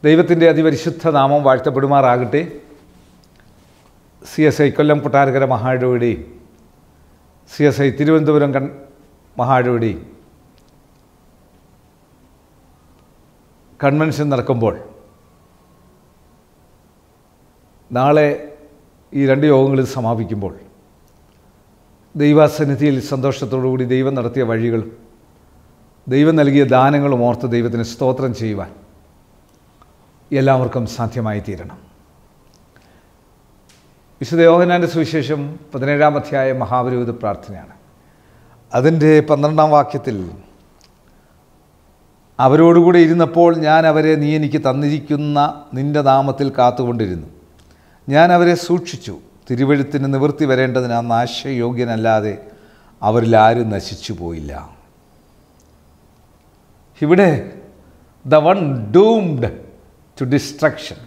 ദൈവത്തിൻ്റെ അതിപരിശുദ്ധ നാമം വാഴ്ത്തപ്പെടുമാറാകട്ടെ C S I Kollam Kottarakkara മഹാഴുവയുടെയും സി എസ് ഐ തിരുവനന്തപുരം കൺ മഹാഴുവയുടെയും കൺവെൻഷൻ നടക്കുമ്പോൾ നാളെ ഈ രണ്ട് യോഗങ്ങളിൽ സമാപിക്കുമ്പോൾ ദൈവസന്നിധിയിൽ സന്തോഷത്തോടുകൂടി ദൈവം നടത്തിയ വഴികളും ദൈവം നൽകിയ ദാനങ്ങളും ഓർത്ത് ദൈവത്തിന് സ്തോത്രം ചെയ്യുവാൻ എല്ലാവർക്കും സാധ്യമായി തീരണം വിശുദ്ധ യോഹനാൻ്റെ സുവിശേഷം പതിനേഴാം അധ്യായ മഹാപുരോഹിത പ്രാർത്ഥനയാണ് അതിൻ്റെ പന്ത്രണ്ടാം വാക്യത്തിൽ അവരോടുകൂടെ ഇരുന്നപ്പോൾ ഞാൻ അവരെ നീ എനിക്ക് തന്നിരിക്കുന്ന നിൻ്റെ നാമത്തിൽ കാത്തുകൊണ്ടിരുന്നു ഞാൻ അവരെ സൂക്ഷിച്ചു തിരുവഴുത്തിന് നിവൃത്തി വരേണ്ടതിന് ആ നാശയോഗ്യനല്ലാതെ അവരിൽ ആരും നശിച്ചു പോയില്ല ഇവിടെ the one doomed to destruction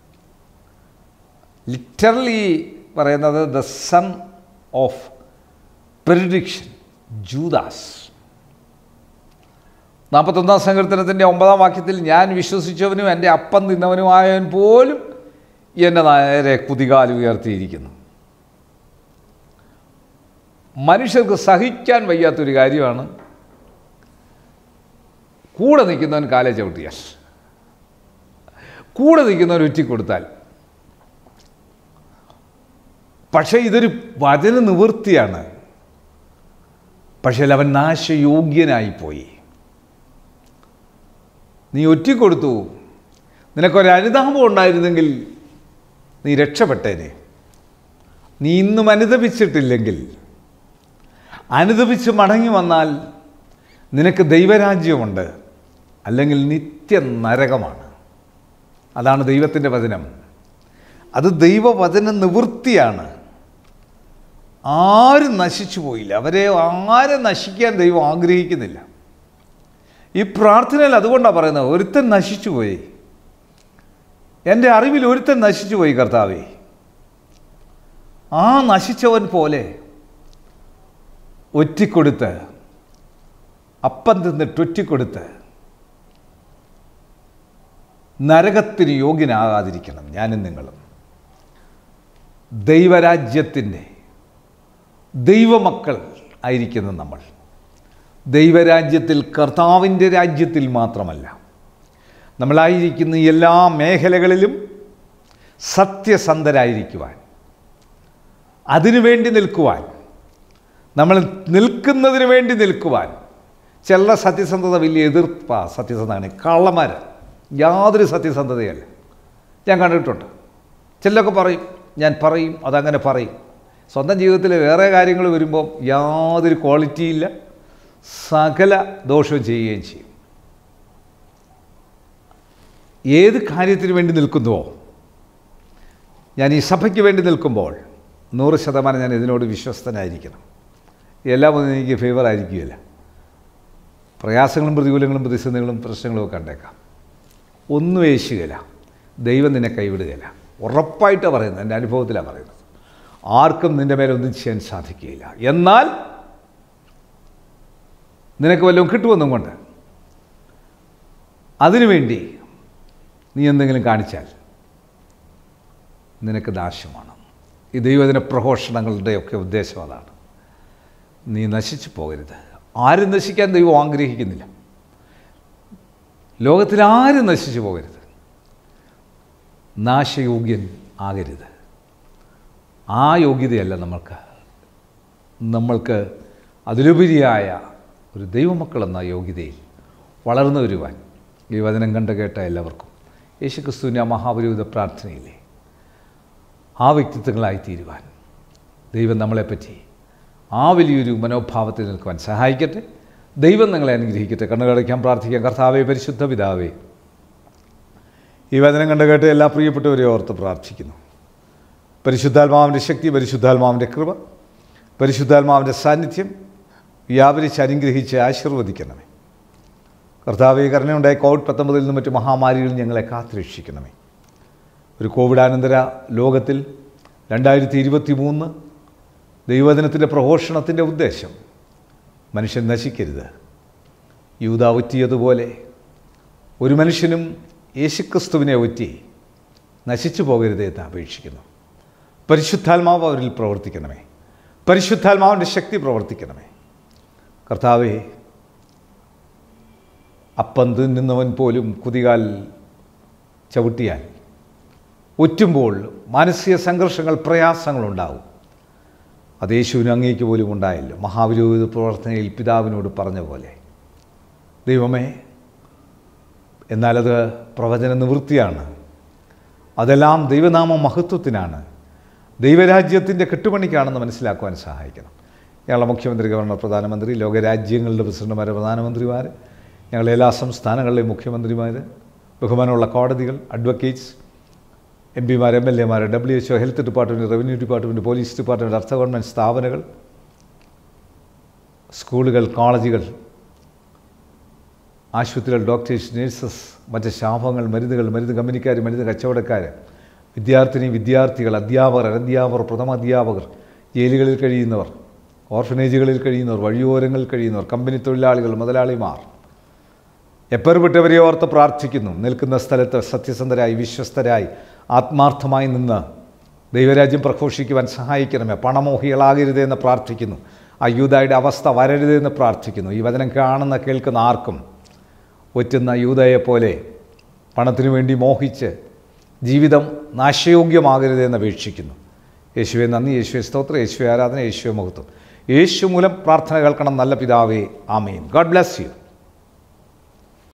literally പറയുന്നത് the son of perdition Judas നാൽപ്പത്തൊന്നാം സങ്കീർത്തനത്തിൻ്റെ ഒമ്പതാം വാക്യത്തിൽ ഞാൻ വിശ്വസിച്ചവനും എൻ്റെ അപ്പം തിന്നവനുമായവൻ പോലും എന്നെ നേരെ കുതികാൽ ഉയർത്തിയിരിക്കുന്നു മനുഷ്യർക്ക് സഹിക്കാൻ വയ്യാത്തൊരു കാര്യമാണ് കൂടെ നിൽക്കുന്നവൻ കാലെ ചവിട്ടിയാൽ കൂടെ നിൽക്കുന്നവൻ ഉറ്റിക്കൊടുത്താൽ പക്ഷേ ഇതൊരു വചന നിവൃത്തിയാണ് പക്ഷേ അവൻ നാശയോഗ്യനായിപ്പോയി നീ ഒറ്റിക്കൊടുത്തു നിനക്കൊരു അനുതാപം ഉണ്ടായിരുന്നെങ്കിൽ നീ രക്ഷപ്പെട്ടേനെ നീ ഇന്നും അനുദപിച്ചിട്ടില്ലെങ്കിൽ അനുദപിച്ച് മടങ്ങി വന്നാൽ നിനക്ക് ദൈവരാജ്യമുണ്ട് അല്ലെങ്കിൽ നിത്യ നരകമാണ് അതാണ് ദൈവത്തിൻ്റെ വചനം അത് ദൈവവചന നിവൃത്തിയാണ് ആരും നശിച്ചു പോയില്ല അവരെ ആരെ നശിക്കാൻ ദൈവം ആഗ്രഹിക്കുന്നില്ല ഈ പ്രാർത്ഥനയിൽ അതുകൊണ്ടാണ് പറയുന്നത് ഒരുത്തൻ നശിച്ചു പോയി എൻ്റെ അറിവിൽ ഒരുത്തൻ നശിച്ചു പോയി കർത്താവേ ആ നശിച്ചവൻ പോലെ ഒറ്റിക്കൊടുത്ത് അപ്പം തിന്നിട്ട് ഒറ്റിക്കൊടുത്ത് നരകത്തിന് യോഗ്യനാകാതിരിക്കണം ഞാനും നിങ്ങളും ദൈവരാജ്യത്തിൻ്റെ ദൈവമക്കൾ ആയിരിക്കുന്ന നമ്മൾ ദൈവരാജ്യത്തിൽ കർത്താവിൻ്റെ രാജ്യത്തിൽ മാത്രമല്ല നമ്മളായിരിക്കുന്ന എല്ലാ മേഖലകളിലും സത്യസന്ധരായിരിക്കുവാൻ അതിനുവേണ്ടി നിൽക്കുവാൻ നമ്മൾ നിൽക്കുന്നതിന് വേണ്ടി നിൽക്കുവാൻ ചില സത്യസന്ധത വലിയ എതിർപ്പാ സത്യസന്ധമാണ് കള്ളന്മാർ യാതൊരു സത്യസന്ധതയല്ല ഞാൻ കണ്ടിട്ടുണ്ട് ചിലരൊക്കെ പറയും ഞാൻ പറയും അതങ്ങനെ പറയും സ്വന്തം ജീവിതത്തിൽ വേറെ കാര്യങ്ങൾ വരുമ്പോൾ യാതൊരു ക്വാളിറ്റിയില്ല സകല ദോഷവും ചെയ്യുകയും ചെയ്യും ഏത് കാര്യത്തിന് വേണ്ടി നിൽക്കുന്നുവോ ഞാൻ ഈ സഭയ്ക്ക് വേണ്ടി നിൽക്കുമ്പോൾ നൂറ് ശതമാനം ഞാൻ ഇതിനോട് വിശ്വസ്തനായിരിക്കണം എല്ലാം ഒന്നും എനിക്ക് ഫേവർ ആയിരിക്കുകയില്ല പ്രയാസങ്ങളും പ്രതികൂലങ്ങളും പ്രതിസന്ധികളും പ്രശ്നങ്ങളും ഒക്കെ കണ്ടേക്കാം ഒന്നും ഏശുകയില്ല ദൈവം നിന്നെ കൈവിടുകയില്ല ഉറപ്പായിട്ടാണ് പറയുന്നത് എൻ്റെ അനുഭവത്തിലാണ് പറയുന്നത് ആർക്കും നിൻ്റെ മേലെ ഒന്നും ചെയ്യാൻ സാധിക്കുകയില്ല എന്നാൽ നിനക്ക് വല്ലതും കിട്ടുമെന്നും കൊണ്ട് അതിനുവേണ്ടി നീ എന്തെങ്കിലും കാണിച്ചാൽ നിനക്ക് നാശമാണ് ഈ ദൈവദിന പ്രഘോഷണങ്ങളുടെയൊക്കെ ഉദ്ദേശം അതാണ് നീ നശിച്ചു പോകരുത് ആരും നശിക്കാൻ ദൈവം ആഗ്രഹിക്കുന്നില്ല ലോകത്തിൽ ആരും നശിച്ചു പോകരുത് നാശയോഗ്യൻ ആകരുത് ആ യോഗ്യതയല്ല നമ്മൾക്ക് നമ്മൾക്ക് അതിലുപരിയായ ഒരു ദൈവമക്കളെന്ന യോഗ്യതയിൽ വളർന്നു വരുവാൻ ഈ വചനം കണ്ട് കേട്ട എല്ലാവർക്കും യേശുക്രിസ്തുവിൻ്റെ ആ മഹാപരിവിധ പ്രാർത്ഥനയില്ലേ ആ വ്യക്തിത്വങ്ങളായി തീരുവാൻ ദൈവം നമ്മളെപ്പറ്റി ആ വലിയൊരു മനോഭാവത്തിൽ നിൽക്കുവാൻ സഹായിക്കട്ടെ ദൈവം നിങ്ങളെ അനുഗ്രഹിക്കട്ടെ കണ്ണുകടയ്ക്കാൻ പ്രാർത്ഥിക്കാം കർത്താവെ പരിശുദ്ധ പിതാവേ ഈ വചനം കണ്ട് കേട്ട് എല്ലാ പ്രിയപ്പെട്ടവരെയും ഓർത്ത് പ്രാർത്ഥിക്കുന്നു പരിശുദ്ധാത്മാവിൻ്റെ ശക്തി പരിശുദ്ധാത്മാവിൻ്റെ കൃപ പരിശുദ്ധാത്മാവിൻ്റെ സാന്നിധ്യം വ്യാപരിച്ച് അനുഗ്രഹിച്ച് ആശീർവദിക്കണമേ കർത്താവെ കരുണയുണ്ടായ കോവിഡ് പത്തൊമ്പതിൽ നിന്നും മറ്റു മഹാമാരികളിൽ ഞങ്ങളെ കാത്തുരക്ഷിക്കണമേ ഒരു കോവിഡാനന്തര ലോകത്തിൽ രണ്ടായിരത്തി ഇരുപത്തി മൂന്ന് ദൈവദിനത്തിൻ്റെ പ്രഘോഷണത്തിൻ്റെ ഉദ്ദേശം മനുഷ്യൻ നശിക്കരുത് യൂത ഒറ്റിയതുപോലെ ഒരു മനുഷ്യനും യേശുക്രിസ്തുവിനെ ഒറ്റി നശിച്ചു പോകരുതേ എന്ന് അപേക്ഷിക്കുന്നു പരിശുദ്ധാത്മാവ് അവരിൽ പ്രവർത്തിക്കണമേ പരിശുദ്ധാത്മാവിൻ്റെ ശക്തി പ്രവർത്തിക്കണമേ കർത്താവേ അപ്പം തിന്നുന്നവൻ പോലും കുതികാൽ ചവിട്ടിയാൽ ഒറ്റുമ്പോൾ മാനസിക സംഘർഷങ്ങൾ പ്രയാസങ്ങളുണ്ടാവും അത് യേശുവിന് അങ്ങേക്ക് പോലും ഉണ്ടായല്ലോ മഹാവിരോധ പ്രവർത്തനയിൽ പിതാവിനോട് പറഞ്ഞ പോലെ ദൈവമേ എന്നാലത് പ്രവചന നിവൃത്തിയാണ് അതെല്ലാം ദൈവനാമ മഹത്വത്തിനാണ് ദൈവരാജ്യത്തിൻ്റെ കെട്ടുപണിക്കാണെന്ന് മനസ്സിലാക്കുവാൻ സഹായിക്കണം ഞങ്ങളുടെ മുഖ്യമന്ത്രി ഗവർണർ പ്രധാനമന്ത്രി ലോകരാജ്യങ്ങളുടെ പ്രസിഡന്റുമാർ പ്രധാനമന്ത്രിമാർ ഞങ്ങളുടെ എല്ലാ സംസ്ഥാനങ്ങളിലെയും മുഖ്യമന്ത്രിമാർ ബഹുമാനമുള്ള കോടതികൾ അഡ്വക്കേറ്റ്സ് എം പിമാർ എം എൽ എമാർ W H O health department revenue department police department അർത്ഥ ഗവൺമെൻറ് സ്ഥാപനങ്ങൾ സ്കൂളുകൾ കോളേജുകൾ ആശുപത്രികൾ ഡോക്ടേഴ്സ് നേഴ്സസ് മറ്റ് ശാപങ്ങൾ മരുന്നുകൾ മരുന്ന് കമ്പനിക്കാർ മരുന്ന് കച്ചവടക്കാർ വിദ്യാർത്ഥിനി വിദ്യാർത്ഥികൾ അധ്യാപകർ അനധ്യാപകർ പ്രഥമ അധ്യാപകർ ജയിലുകളിൽ കഴിയുന്നവർ ഓർഫനേജുകളിൽ കഴിയുന്നവർ വഴിയോരങ്ങളിൽ കഴിയുന്നവർ കമ്പനി തൊഴിലാളികൾ മുതലാളിമാർ എപ്പേർപ്പെട്ടവരെ ഓർത്ത് പ്രാർത്ഥിക്കുന്നു നിൽക്കുന്ന സ്ഥലത്ത് സത്യസന്ധരായി വിശ്വസ്തരായി ആത്മാർത്ഥമായി നിന്ന് ദൈവരാജ്യം പ്രഘോഷിക്കുവാൻ സഹായിക്കണമേ പണമോഹികളാകരുതെന്ന് പ്രാർത്ഥിക്കുന്നു ആ യൂതായുടെ അവസ്ഥ വരരുതെന്ന് പ്രാർത്ഥിക്കുന്നു ഈ വചനം കാണുന്ന കേൾക്കുന്ന ആർക്കും ഒറ്റുന്ന യൂതയെപ്പോലെ പണത്തിനു വേണ്ടി മോഹിച്ച് ജീവിതം നാശയോഗ്യമാകരുതെന്ന് അപേക്ഷിക്കുന്നു യേശുവെ നന്ദി യേശുവെ സ്തോത്രം യേശുവെ ആരാധന യേശുവെ മഹത്വം യേശു മൂലം പ്രാർത്ഥന കേൾക്കണം നല്ല പിതാവേ ആമീൻ ഗോഡ് ബ്ലെസ് യു